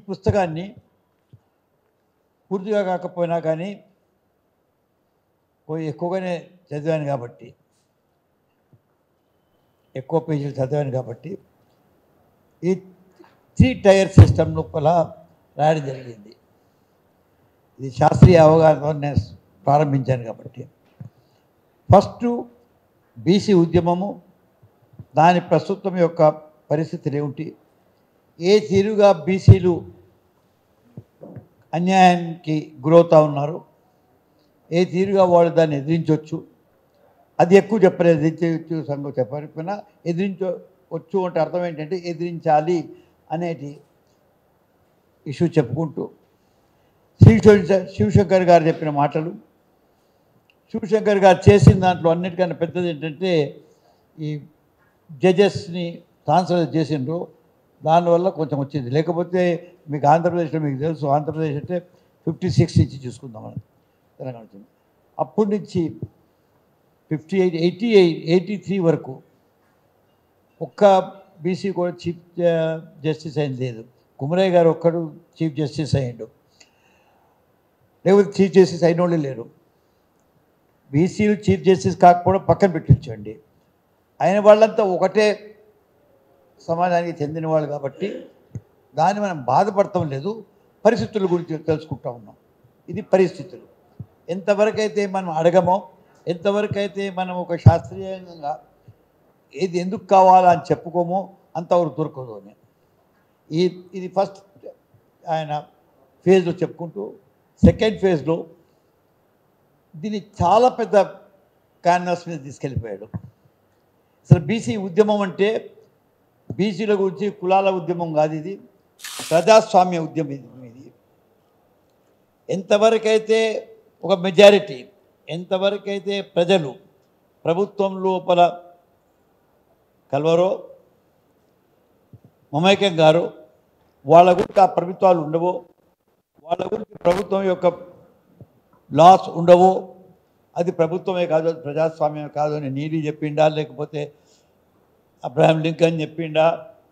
పుస్తకాన్ని పూర్తిగా కాకపోయినా కానీ కొ- ఎక్కువగానే చదివాను కాబట్టి ఎక్కువ పేజీలు చదివాను కాబట్టి ఈ త్రీ టైర్ సిస్టమ్ లోపల రాయడం జరిగింది ఇది శాస్త్రీయ అవగాహనతో నేను ప్రారంభించాను కాబట్టి ఫస్ట్ బీసీ ఉద్యమము దాని ప్రస్తుతం యొక్క పరిస్థితులు ఏమిటి ఏ తీరుగా బీసీలు అన్యాయానికి గురవుతూ ఉన్నారు ఏ తీరుగా వాళ్ళు దాన్ని ఎదిరించవచ్చు అది ఎక్కువ చెప్పలేదు ఎదిరించవచ్చు సంగతి చెప్పకపోయినా ఎదిరించవచ్చు అంటే అర్థం ఏంటంటే ఎదిరించాలి అనేటి ఇష్యూ చెప్పుకుంటూ శివశంకర్ శివశంకర్ గారు చెప్పిన మాటలు శివశంకర్ గారు చేసిన దాంట్లో అన్నిటికన్నా పెద్దది ఏంటంటే ఈ జడ్జెస్ని ట్రాన్స్ఫర్ చేసిండ్రు దానివల్ల కొంచెం వచ్చింది లేకపోతే మీకు ఆంధ్రప్రదేశ్లో మీకు తెలుసు ఆంధ్రప్రదేశ్ అంటే ఫిఫ్టీ సిక్స్ నుంచి చూసుకుందాం మనం తెలంగాణ నుంచి అప్పటి నుంచి fifty eight eighty eight eighty three వరకు ఒక్క బీసీ కూడా చీఫ్ జస్టిస్ అయింది లేదు కుమరయ్య గారు ఒక్కడు చీఫ్ జస్టిస్ అయ్యిండు లేకపోతే చీఫ్ జస్టిస్ అయిన వాళ్ళు లేరు బీసీలు చీఫ్ జస్టిస్ కాకపోవడం పక్కన పెట్టించండి అయిన వాళ్ళంతా ఒకటే సమాజానికి చెందిన వాళ్ళు కాబట్టి దాన్ని మనం బాధపడటం లేదు పరిస్థితుల గురించి తెలుసుకుంటా ఉన్నాం ఇది పరిస్థితులు ఎంతవరకు అయితే మనం అడగమో ఎంతవరకు అయితే మనం ఒక శాస్త్రీయంగా ఏది ఎందుకు కావాలా అని చెప్పుకోమో అంతవరకు దొరకదు అని ఈ ఇది ఫస్ట్ ఆయన ఫేజ్లో చెప్పుకుంటూ సెకండ్ ఫేజ్లో దీన్ని చాలా పెద్ద క్యాన్వాస్ మీద తీసుకెళ్ళిపోయాడు అసలు బీసీ ఉద్యమం అంటే బీసీల గురించి కులాల ఉద్యమం కాదు ఇది ప్రజాస్వామ్య ఉద్యమం ఇది ఇది ఎంతవరకైతే ఒక మెజారిటీ ఎంతవరకైతే ప్రజలు ప్రభుత్వం లోపల కలవరో మమైక్యం గారు వాళ్ళ గురించి ఆ ప్రభుత్వాలు ఉండవో వాళ్ళ గురించి ప్రభుత్వం యొక్క లాస్ ఉండవు అది ప్రభుత్వమే కాదు అది ప్రజాస్వామ్యమే కాదు అని నీలి చెప్పిండా లేకపోతే అబ్రహాం లింకన్ చెప్పిండా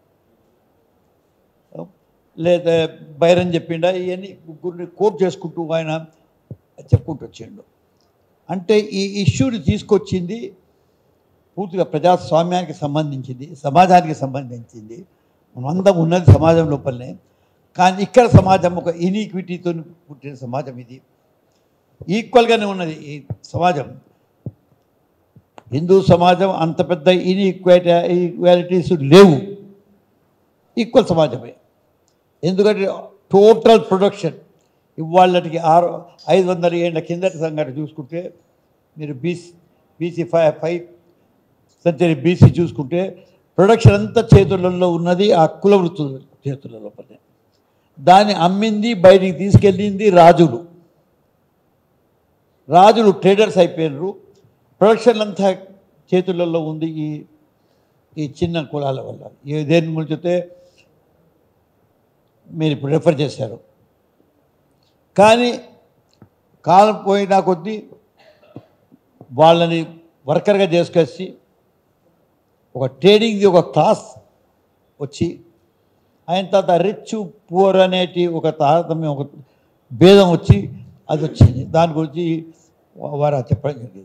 లేదా బైరన్ చెప్పిండా ఇవన్నీ ముగ్గురిని కోట్ చేసుకుంటూ ఆయన చెప్పుకుంటూ వచ్చిండు అంటే ఈ ఇష్యూని తీసుకొచ్చింది పూర్తిగా ప్రజాస్వామ్యానికి సంబంధించింది సమాజానికి సంబంధించింది మనందరం ఉన్నది సమాజం లోపలనే కానీ ఇక్కడ సమాజం ఒక ఇనీక్విటీతో పుట్టిన సమాజం ఇది ఈక్వల్గానే ఉన్నది ఈ సమాజం హిందూ సమాజం అంత పెద్ద ఇన్ఈక్వాలిటీ ఈక్వాలిటీస్ లేవు ఈక్వల్ సమాజమే ఎందుకంటే టోటల్ ప్రొడక్షన్ ఇవాళకి ఆరు ఐదు వందల ఏళ్ళ కిందటి సంగతి చూసుకుంటే మీరు BC BC five five century BC చూసుకుంటే ప్రొడక్షన్ అంతా చేతులలో ఉన్నది ఆ కుల వృత్తుల చేతుల లోపలే దాన్ని అమ్మింది బయటికి తీసుకెళ్ళింది రాజులు రాజులు ట్రేడర్స్ అయిపోయినారు ప్రొడక్షన్ అంతా చేతులలో ఉంది ఈ ఈ చిన్న కులాల వల్ల ఈ దేని గురించి మీరు ఇప్పుడు రెఫర్ చేశారు కానీ కాలం పోయినా కొద్దీ వాళ్ళని వర్కర్గా చేసుకొచ్చి ఒక ట్రేడింగ్ది ఒక క్లాస్ వచ్చి ఆయన తర్వాత రిచ్ పూర్ అనేటి ఒక తారతమ్యం ఒక భేదం వచ్చి అది వచ్చింది దాని గురించి వారు చెప్పడం జరిగింది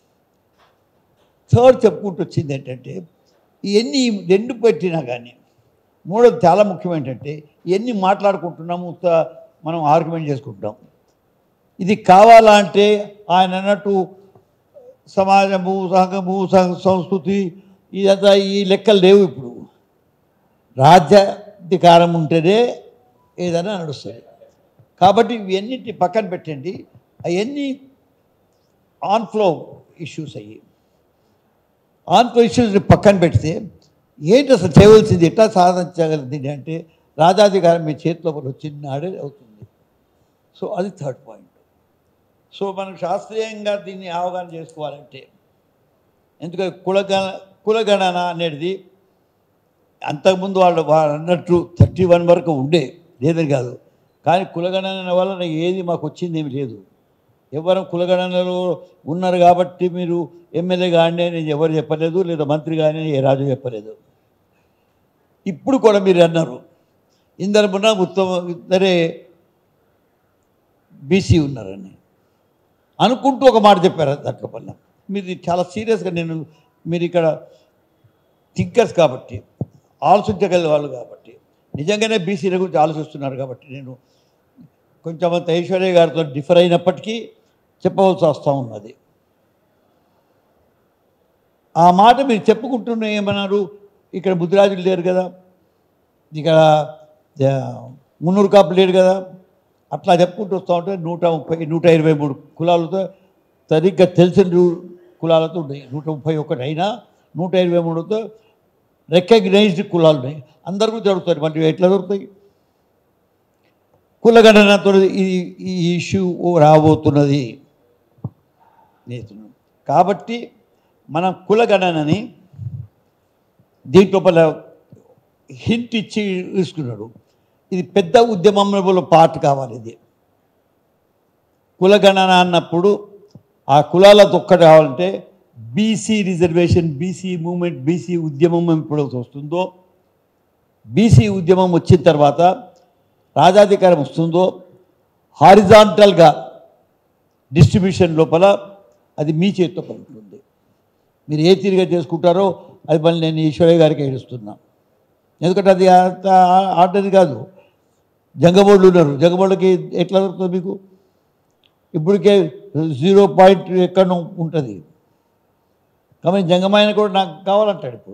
థర్డ్ చెప్పుకుంటూ వచ్చింది ఏంటంటే ఇవన్నీ రెండు పెట్టినా కానీ మూడోది చాలా ముఖ్యం ఏంటంటే ఇవన్నీ మాట్లాడుకుంటున్నాము ఉత్త- మనం ఆర్గ్యుమెంట్ చేసుకుంటాం ఇది కావాలా అంటే ఆయన అన్నట్టు సమాజము సంఘము సం- సంస్కృతి ఇదంతా ఈ లెక్కలు లేవు ఇప్పుడు రాజ్యాధికారం ఉంటేనే ఏదైనా నడుస్తుంది కాబట్టి ఇవన్నిటి పక్కన పెట్టండి అవన్నీ ఆన్ ఫ్లో ఇష్యూస్ అయ్యి ఆన్ ఫ్లో ఇష్యూస్ పక్కన పెడితే ఏంటి అసలు చేయవలసింది ఎట్లా సాధించగలిగింది అంటే రాజాధికారం మీ చేతిలో వచ్చినాడే అవుతుంది సో అది థర్డ్ పాయింట్ సో మనం శాస్త్రీయంగా దీన్ని అవగాహన చేసుకోవాలంటే ఎందుకంటే కులగణ కులగణన అనేది అంతకుముందు వాళ్ళు వాళ్ళు అన్నట్టు థర్టీ వన్ వరకు ఉండే లేదని కాదు కానీ కులగణన వలన ఏది మాకు వచ్చింది ఏమి లేదు ఎవరు కులగణనలో ఉన్నారు కాబట్టి మీరు ఎమ్మెల్యే కానీ నేను ఎవరు చెప్పలేదు లేదా మంత్రి కానీ ఏ రాజు చెప్పలేదు ఇప్పుడు కూడా మీరు అన్నారు ఇందరమున ఉత్తమ ఇద్దరే బీసీ ఉన్నారని అనుకుంటూ ఒక మాట చెప్పారు దాంట్లో వల్ల మీరు చాలా సీరియస్గా నేను మీరు ఇక్కడ థింకర్స్ కాబట్టి ఆలోచించగల వాళ్ళు కాబట్టి నిజంగానే బీసీల గురించి ఆలోచిస్తున్నారు కాబట్టి నేను కొంచెం అంత ఐశ్వర్య గారితో డిఫర్ అయినప్పటికీ చెప్పవలసి వస్తూ ఉన్నది ఆ మాట మీరు చెప్పుకుంటున్న ఏమన్నారు ఇక్కడ బుద్ధిరాజులు లేరు కదా ఇక్కడ ఆ, మున్నూరు కాపు లేడు కదా అట్లా చెప్పుకుంటూ వస్తూ ఉంటే నూట ముప్పై నూట ఇరవై మూడు కులాలతో సరిగ్గా తెలిసిన రు- కులాలతో ఉన్నాయి నూట ముప్పై ఒకటి అయినా నూట ఇరవై మూడుతో రికగ్నైజ్డ్ కులాలు ఉన్నాయి అందరికీ దొరుకుతాయి మరి ఎట్లా దొరుకుతాయి కులగణనతో ఈ ఈ ఇష్యూ రాబోతున్నది నేతున్నాను కాబట్టి మనం కులగణనని దీంట్లో పల హింట్ ఇచ్చి తీసుకున్నాడు ఇది పెద్ద ఉద్యమంలో పార్ట్ కావాలి ఇది కులగణన అన్నప్పుడు ఆ కులాలతో ఒక్కటి కావాలంటే BC reservation BC movement BC ఉద్యమం ఎప్పుడు వస్తుందో బీసీ ఉద్యమం వచ్చిన తర్వాత రాజాధికారం వస్తుందో హారిజాంటల్గా డిస్ట్రిబ్యూషన్ లోపల అది మీ చేతితో పని ఉంటుంది మీరు ఏ తీరుగా చేసుకుంటారో అది మళ్ళీ నేను ఈశ్వరయ్య గారికి ఏడుస్తున్నా ఎందుకంటే అది అంత ఆర్డర్ కాదు జంగబోళ్ళు ఉన్నారు జంగబోళ్ళకి ఎట్లా దొరుకుతుంది మీకు ఇప్పటికే జీరో పాయింట్ ఎక్కడో ఉంటుంది కాబట్టి జంగమైన కూడా నాకు కావాలంటాడు ఇప్పుడు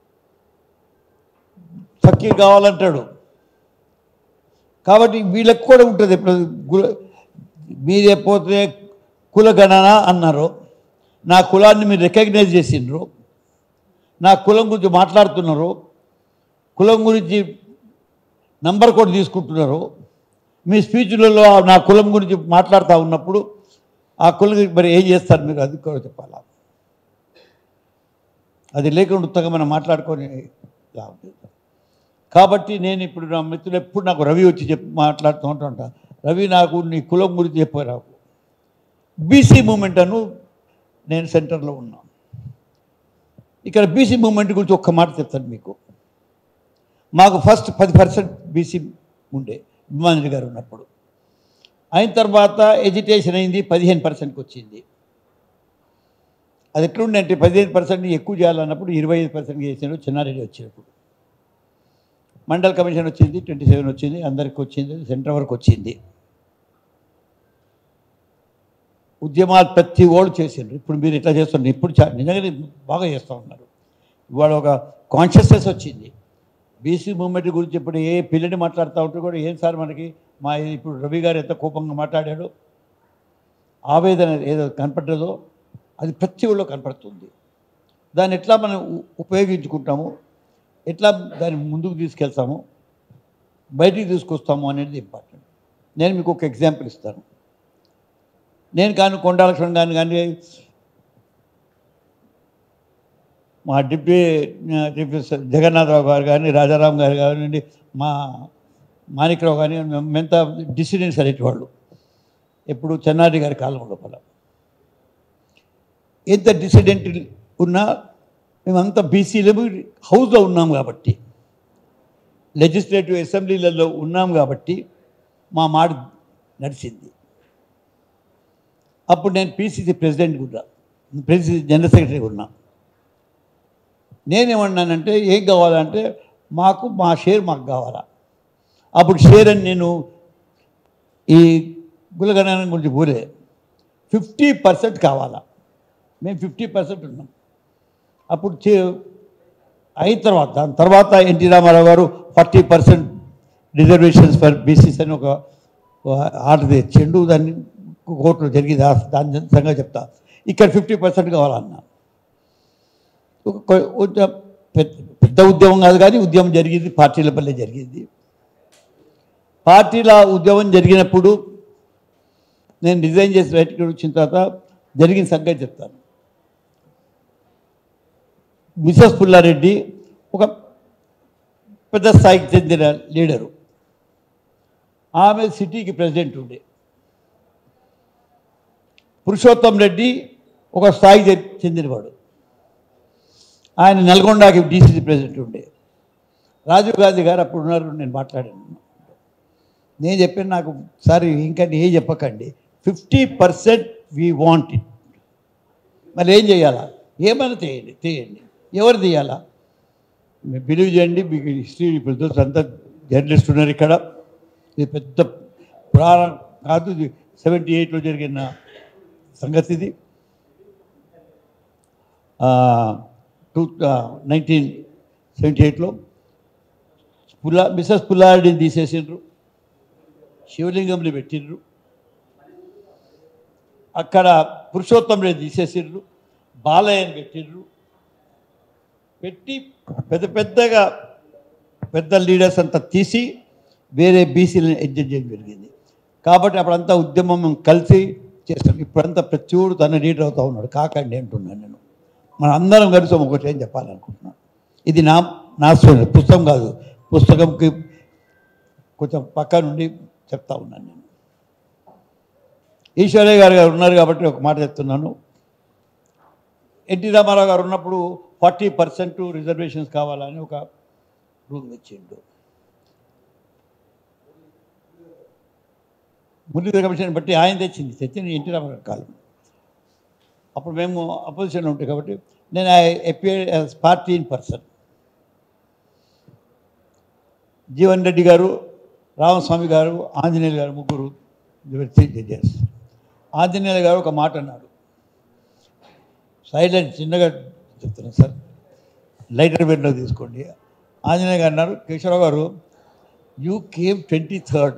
ఫకీర్ కావాలంటాడు కాబట్టి వీళ్ళకి కూడా ఉంటుంది ఇప్పుడు గుల మీరే పోతే కులగణన అన్నారు నా కులాన్ని మీరు రికగ్నైజ్ చేసిండ్రు నా కులం గురించి మాట్లాడుతున్నారు కులం గురించి నంబర్ కూడా తీసుకుంటున్నారు మీ స్పీచ్లలో నా కులం గురించి మాట్లాడుతూ ఉన్నప్పుడు ఆ కులం గురించి మరి ఏం చేస్తారు మీరు అది కూడా చెప్పాలా అది లేకుండా ఉత్తగా మనం మాట్లాడుకొని లాభం లేదు. కాబట్టి నేను ఇప్పుడు నా మిత్రులు ఎప్పుడు నాకు రవి వచ్చి చెప్పి మాట్లాడుతూ ఉంటుంటా రవి నాకు నీ కులం గురించి చెప్పారు నాకు బీసీ మూమెంట్ అను నేను సెంటర్లో ఉన్నా ఇక్కడ బీసీ మూమెంట్ గురించి ఒక్క మాట చెప్తాను మీకు మాకు ఫస్ట్ పది పర్సెంట్ బీసీ ఉండే అభిమానులు గారు ఉన్నప్పుడు అయిన తర్వాత ఎడ్యుటేషన్ అయింది పదిహేను పర్సెంట్కి వచ్చింది అది ఎట్లుందంటే పదిహేను పర్సెంట్ ఎక్కువ చేయాలన్నప్పుడు ఇరవై ఐదు పర్సెంట్ చేసాడు చిన్నారెడ్డి వచ్చినప్పుడు మండల్ కమిషన్ వచ్చింది ట్వంటీ సెవెన్ వచ్చింది అందరికి వచ్చింది సెంటర్ వరకు వచ్చింది ఉద్యమాలు ప్రతి ఓళ్ళు చేసిండ్రు ఇప్పుడు మీరు ఇట్లా చేస్తున్నారు ఇప్పుడు చా- నిజంగానే బాగా చేస్తూ ఉన్నారు ఇవాళ ఒక కాన్షియస్నెస్ వచ్చింది బీసీ మూమెంట్ గురించి ఇప్పుడు ఏ పిల్లని మాట్లాడుతూ ఉంటే కూడా ఏం సార్ మనకి మా ఇప్పుడు రవి గారు ఎంత కోపంగా మాట్లాడాడో ఆవేదన ఏదో కనపడ్డదో అది ప్రతి ఊళ్ళో కనపడుతుంది దాన్ని ఎట్లా మనం ఉ- ఉపయోగించుకుంటాము ఎట్లా దాన్ని ముందుకు తీసుకెళ్తాము బయటికి తీసుకొస్తాము అనేది ఇంపార్టెంట్ నేను మీకు ఒక ఎగ్జాంపుల్ ఇస్తాను నేను కానీ కొండాలక్ష్మణ్ కానీ కానీ మా డిప్యూటీ ఆ, డిప్యూటీ స- జగన్నాథరావు గారు కానీ రాజారాం గారు కానివ్వండి మా మాణిక్రావు కానీ మేమంతా డిసిడెంట్స్ అనేటివాళ్ళు ఎప్పుడు చెన్నారెడ్డి గారి కాలం లోపల ఎంత డిసిడెంట్ ఉన్నా మేమంతా బీసీలో హౌస్లో ఉన్నాం కాబట్టి లెజిస్లేటివ్ అసెంబ్లీలలో ఉన్నాం కాబట్టి మా మాట నడిచింది అప్పుడు నేను పీసీసీ ప్రెసిడెంట్ కూడా పీసీసీ జనరల్ సెక్రటరీ ఉన్నా నేనేమన్నానంటే ఏం కావాలంటే మాకు మా షేర్ మాకు కావాలా అప్పుడు షేర్ అని నేను ఈ గులగణన గురించి పోలే ఫిఫ్టీ పర్సెంట్ కావాలా మేము ఫిఫ్టీ పర్సెంట్ ఉన్నాం అప్పుడు చే అయిన తర్వాత దాని తర్వాత ఎన్టీ రామారావు గారు forty percent reservations for BCs అని ఒక ఒక ఆర్డర్ తెచ్చిండు దాన్ని కోర్టులో జరిగింది ఆ- దాని సంగతి చెప్తా ఇక్కడ ఫిఫ్టీ పర్సెంట్ కావాలన్నా ఒక కొ- ఉద్య- పెద్ద పెద్ద ఉద్యమం కాదు కానీ ఉద్యమం జరిగింది పార్టీల పల్లె జరిగింది పార్టీల ఉద్యమం జరిగినప్పుడు నేను రిజైన్ చేసి బయటకు వచ్చిన తర్వాత జరిగిన సంగతి చెప్తాను మిసెస్ పుల్లారెడ్డి ఒక పెద్ద స్థాయికి చెందిన లీడరు ఆమె సిటీకి ప్రెసిడెంట్ ఉండే పురుషోత్తం రెడ్డి ఒక స్థాయికి చె- చెందినవాడు ఆయన నల్గొండకి డీసీసీ ప్రెసిడెంట్ ఉండే రాజీవ్ గాంధీ గారు అప్పుడు ఉన్నారు నేను మాట్లాడాను నేను చెప్పాను నాకు సార్ ఇంకా ఏ చెప్పకండి fifty percent we want it మరి ఏం చేయాలా ఏమైనా చేయండి చేయండి ఎవరు తీయాలా మీరు బిలీవ్ చేయండి మీకు హిస్టరీ ఇప్పుడు తెలుసు అంతా జర్నలిస్ట్ ఉన్నారు ఇక్కడ ఇది పెద్ద పురాణ కాదు ఇది సెవెంటీ ఎయిట్లో జరిగిన సంగతి ఇది టూ నైన్టీన్ సెవెంటీ ఎయిట్లో పుల్లా మిసెస్ పుల్లారెడ్డిని తీసేసిండ్రు శివలింగంని పెట్టిండ్రు అక్కడ పురుషోత్తం రెడ్డి తీసేసిండ్రు బాలయ్యని పెట్టిండ్రు పెట్టి పెద్ద పెద్దగా పెద్ద లీడర్స్ అంతా తీసి వేరే బీసీలను ఎడ్జెట్ చేయడం జరిగింది కాబట్టి అప్పుడంతా ఉద్యమం కలిసి చేస్తాం ఇప్పుడంతా ప్రతివాడు తన లీడర్ అవుతా ఉన్నాడు కాకండి అంటున్నాను నేను మన అందరం కలిసి ఒకటి ఏం చెప్పాలనుకుంటున్నాను ఇది నా నా స్టోరీ పుస్తకం కాదు పుస్తకంకి కొంచెం పక్క నుండి చెప్తా ఉన్నాను నేను ఈశ్వరయ్య గారు గారు ఉన్నారు కాబట్టి ఒక మాట చెప్తున్నాను ఎన్టీ రామారావు గారు ఉన్నప్పుడు ఫార్టీ పర్సెంట్ రిజర్వేషన్స్ కావాలని ఒక రూల్ తెచ్చిండు మురళీధర కమిషన్ బట్టి ఆయన తెచ్చింది తెచ్చింది ఎన్టీ రామారావు కాలం అప్పుడు మేము అపోజిషన్లో ఉంటాయి కాబట్టి నేను I appear as fourteen person Jeevan Reddy గారు రామస్వామి గారు ఆంజనేయులు గారు ముగ్గురు జడ్జెస్ ఆంజనేయులు గారు ఒక మాట అన్నాడు సైలెంట్ చిన్నగా చెప్తున్నాను సార్ లైటర్ బెడ్లో తీసుకోండి ఆంజనేయ గారు అన్నారు కేశవరావు గారు యూ కేమ్ ట్వంటీ థర్డ్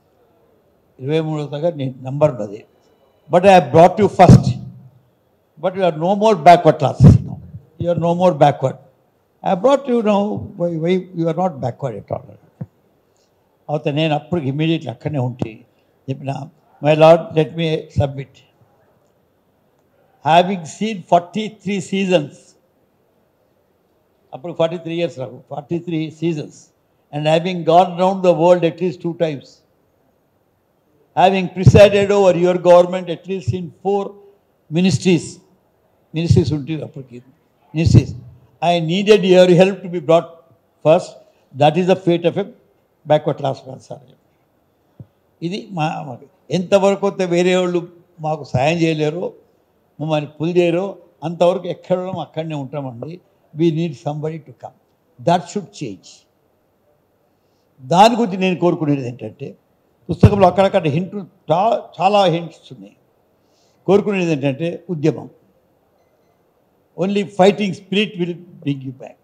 ఇరవై మూడో దాకా నీ నంబర్ ఉన్నది but I brought you first but you are no more backward classes you are no more backward I brought you no why why you are not backward at all అవుతా నేను అప్పుడు immediately అక్కడనే ఉంటే చెప్పిన my lord let me submit having seen forty three seasons అప్పుడు forty three years రావు forty three seasons and having gone round the world at least two times having presided over your government at least in four ministries ministries ఉంటుంది అప్పటికి ministries I needed your help to be brought first that is the fate of a backward class sir ఇది మా మాకు ఎంతవరకు అయితే వేరే వాళ్ళు మాకు సాయం చేయలేరో మమ్మల్ని పుల్ చేయరో అంతవరకు ఎక్కడ ఉన్నాం అక్కడనే ఉంటామండి we need somebody to come that should change దాని గురించి నేను కోరుకునేది ఏంటంటే పుస్తకంలో అక్కడక్కడ హింట్ చాలా హింట్స్ ఉన్నాయి కోరుకునేది ఏంటంటే ఉద్యమం only fighting spirit will bring you back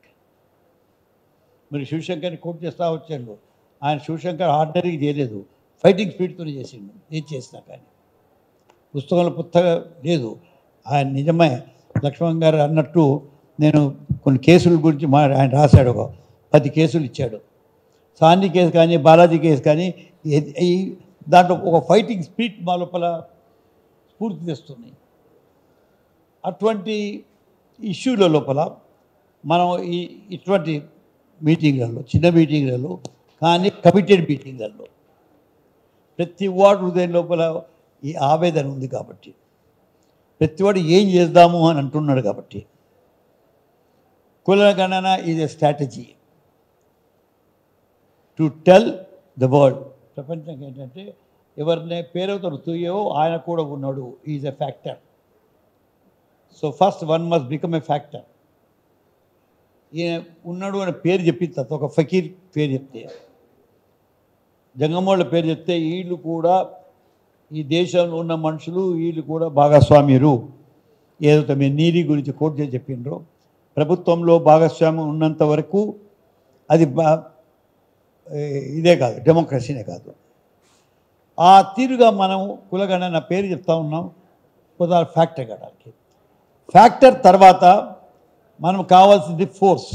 మరి శివశంకర్ని కోట్ చేస్తా వచ్చాడు ఆయన శివశంకర్ ఆర్డినరీగా చేయలేదు ఫైటింగ్ స్పిరిట్తో చేసిండు ఏం చేసినా కానీ పుస్తకంలో పుస్తక లేదు ఆయన నిజమే లక్ష్మణ్ గారు అన్నట్టు నేను కొన్ని కేసుల గురించి మా ఆయన రాశాడు ఒక పది కేసులు ఇచ్చాడు సాన్ని కేసు కానీ బాలాజీ కేసు కానీ ఏ- ఈ దాంట్లో ఒక ఫైటింగ్ స్పిరిట్ మా లోపల స్ఫూర్తి తెస్తుంది అటువంటి ఇష్యూల లోపల మనం ఈ ఇటువంటి మీటింగ్లలో చిన్న మీటింగ్లలో కానీ కమిటెడ్ మీటింగ్లలో ప్రతి వాడు హృదయం లోపల ఈ ఆవేదన ఉంది కాబట్టి ప్రతివాడు ఏం చేద్దాము అని అంటున్నాడు కాబట్టి కుల గణన is a strategy to tell the world ప్రపంచం ఏంటంటే ఎవరిని పేరుతో రుతుయో ఆయన కూడా ఉన్నాడు is a factor so first one must become a factor ఈయన ఉన్నాడు అనే పేరు చెప్పిన తర్వాత ఒక ఫకీర్ పేరు చెప్తే జంగమోళ్ళ పేరు చెప్తే వీళ్ళు కూడా ఈ దేశంలో ఉన్న మనుషులు వీళ్ళు కూడా భాగస్వామ్యులు ఏదైతే మీరు నీరి గురించి కోట్ చేసి చెప్పిండ్రో ప్రభుత్వంలో భాగస్వామ్యం ఉన్నంత వరకు అది బా ఏ, ఇదే కాదు డెమోక్రసీనే కాదు ఆ తీరుగా మనం కులగణన పేరు చెప్తా ఉన్నాం ఉదాహరణ ఫ్యాక్టర్ కట్టడానికి ఫ్యాక్టర్ తర్వాత మనం కావాల్సింది ఫోర్స్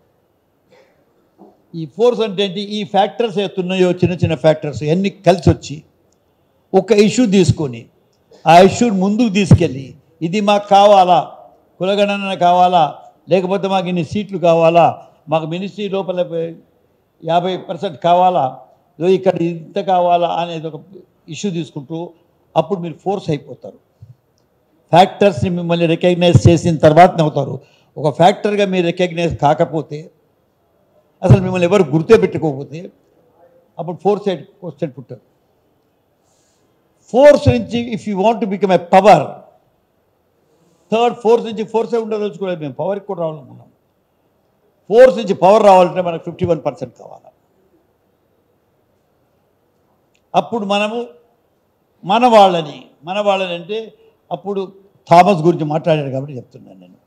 ఈ ఫోర్స్ అంటే ఏంటి ఈ ఫ్యాక్టర్స్ ఏతున్నాయో చిన్న చిన్న ఫ్యాక్టర్స్ అన్నీ కలిసి వచ్చి ఒక ఇష్యూ తీసుకొని ఆ ఇష్యూని ముందుకు తీసుకెళ్ళి ఇది మాకు కావాలా కులగణన కావాలా లేకపోతే మాకు ఇన్ని సీట్లు కావాలా మాకు మినిస్ట్రీ లోపల యాభై పర్సెంట్ కావాలా ఇదో ఇక్కడ ఇంత కావాలా అనేది ఒక ఇష్యూ తీసుకుంటూ అప్పుడు మీరు ఫోర్స్ అయిపోతారు ఫ్యాక్టర్స్ని మిమ్మల్ని రికగ్నైజ్ చేసిన తర్వాతనే అవుతారు ఒక ఫ్యాక్టర్గా మీరు రికగ్నైజ్ కాకపోతే అసలు మిమ్మల్ని ఎవరు గుర్తే పెట్టుకోకపోతే అప్పుడు ఫోర్ సైడ్ క్వశ్చన్ పుట్టారు ఫోర్స్ నుంచి if you want to become a power third force నుంచి ఫోర్సే ఉండదలుచుకోలేదు మేము పవర్కి కూడా రావాలనుకున్నాం ఫోర్స్ నుంచి పవర్ రావాలంటే మనకు ఫిఫ్టీ వన్ పర్సెంట్ కావాలి అప్పుడు మనము మన వాళ్ళని మన వాళ్ళని అంటే అప్పుడు థామస్ గురించి మాట్లాడాడు కాబట్టి చెప్తున్నాను నేను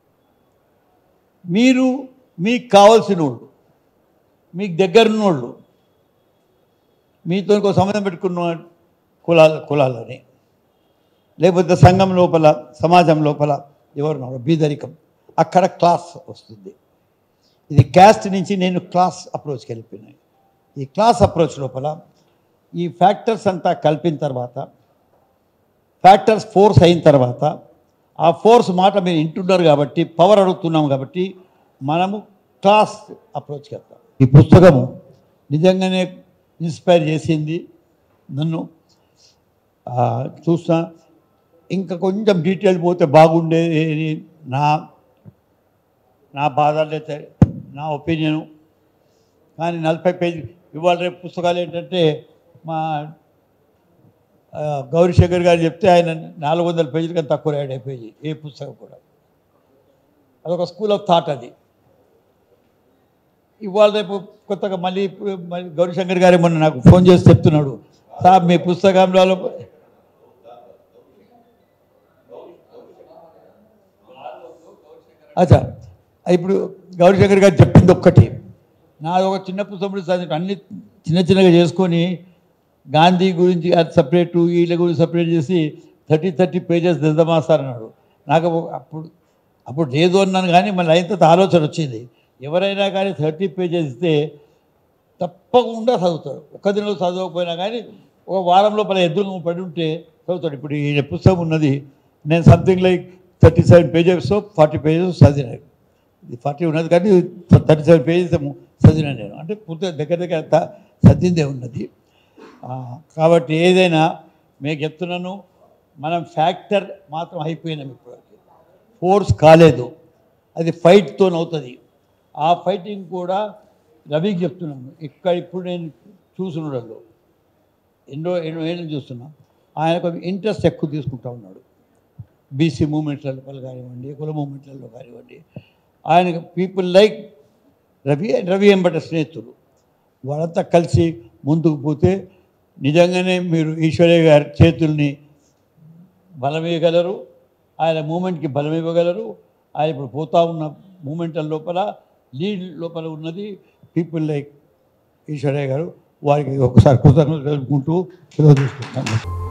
మీరు మీకు కావాల్సిన వాళ్ళు మీకు దగ్గరున్న వాళ్ళు మీతో ఇంకో సంబంధం పెట్టుకున్న కులాల కులాలని లేకపోతే సంఘం లోపల సమాజం లోపల ఎవరున్నారు బీదరికం అక్కడ క్లాస్ వస్తుంది ఇది క్యాస్ట్ నుంచి నేను క్లాస్ అప్రోచ్కి వెళ్ళిపోయినాయి ఈ క్లాస్ అప్రోచ్ లోపల ఈ ఫ్యాక్టర్స్ అంతా కలిపిన తర్వాత ఫ్యాక్టర్స్ ఫోర్స్ అయిన తర్వాత ఆ ఫోర్స్ మాట మీరు వింటున్నారు కాబట్టి పవర్ అడుగుతున్నాం కాబట్టి మనము క్లాస్ అప్రోచ్కి వెళ్తాం ఈ పుస్తకము నిజంగానే ఇన్స్పైర్ చేసింది నన్ను ఆ, చూస్తా ఇంకా కొంచెం డీటెయిల్ పోతే బాగుండేది అని నా నా బాధ అయితే నా ఒపీనియను కానీ నలభై పేజీ ఇవాళ రేపు పుస్తకాలు ఏంటంటే మా ఆ, గౌరీశంకర్ గారు చెప్తే ఆయన నాలుగు వందల పేజీల కన్నా తక్కువ రాయడు అయిపోయి ఏ పుస్తకం కూడా అదొక స్కూల్ ఆఫ్ థాట్ అది ఇవాళ రేపు కొత్తగా మళ్ళీ ఇప్పుడు మళ్ళీ గౌరీశంకర్ గారు మొన్న నాకు ఫోన్ చేసి చెప్తున్నాడు సార్ మీ పుస్తకంలో అచ్చా ఇప్పుడు గౌరీశంకర్ గారు చెప్పింది ఒక్కటి నాది ఒక చిన్న పుస్తకం చదివి అన్ని చిన్న చిన్నగా చేసుకొని గాంధీ గురించి అది సపరేట్ వీళ్ళ గురించి సపరేట్ చేసి థర్టీ థర్టీ పేజెస్ దిద్దామా సార్ అన్నాడు నాకు అప్పుడు అప్పుడు లేదు అన్నాను కానీ మళ్ళీ అయిన తర్వాత ఆలోచన వచ్చింది ఎవరైనా కానీ థర్టీ పేజెస్ ఇస్తే తప్పకుండా చదువుతాడు ఒక్క దినంలో చదవకపోయినా కానీ ఒక వారం లోపల ఎద్దులు పడి ఉంటే చదువుతాడు ఇప్పుడు ఈ పుస్తకం ఉన్నది నేను something like thirty seven pages forty pages చదివాను ఇది ఫార్టీ ఉన్నది కానీ థర్టీ సెవెన్ పేజెస్ చదివినాను నేను అంటే పూర్తిగా దగ్గర దగ్గర అంత చదివిందే ఉన్నది ఆ, కాబట్టి ఏదైనా మీకు చెప్తున్నాను మనం ఫ్యాక్టర్ మాత్రం అయిపోయినాం ఇప్పటివరకు ఫోర్స్ కాలేదు అది ఫైట్తో అవుతుంది ఆ ఫైటింగ్ కూడా రవికి చెప్తున్నాను ఇక్కడ ఇప్పుడు నేను చూస్తున్నాడు ఎన్నో ఎన్నో ఏళ్ళు చూస్తున్నా ఆయన కొంచెం ఇంట్రెస్ట్ ఎక్కువ తీసుకుంటా ఉన్నాడు బీసీ మూమెంట్లలో కానివ్వండి కుల మూమెంట్లలో కానివ్వండి ఆయన పీపుల్ లైక్ రవి రవి ఎంబట స్నేహితులు వాళ్ళంతా కలిసి ముందుకు పోతే నిజంగానే మీరు ఈశ్వరయ్య గారి చేతుల్ని బలమేయగలరు ఆయన మూమెంట్కి బలం ఇవ్వగలరు ఆయన ఇప్పుడు పోతా ఉన్న మూమెంట్ లోపల లీడ్ లోపల ఉన్నది పీపుల్ లైక్ ఈశ్వరయ్య గారు వారికి ఒకసారి కృతజ్ఞతలు తెలుపుకుంటూ సెలవు తీసుకుంటాను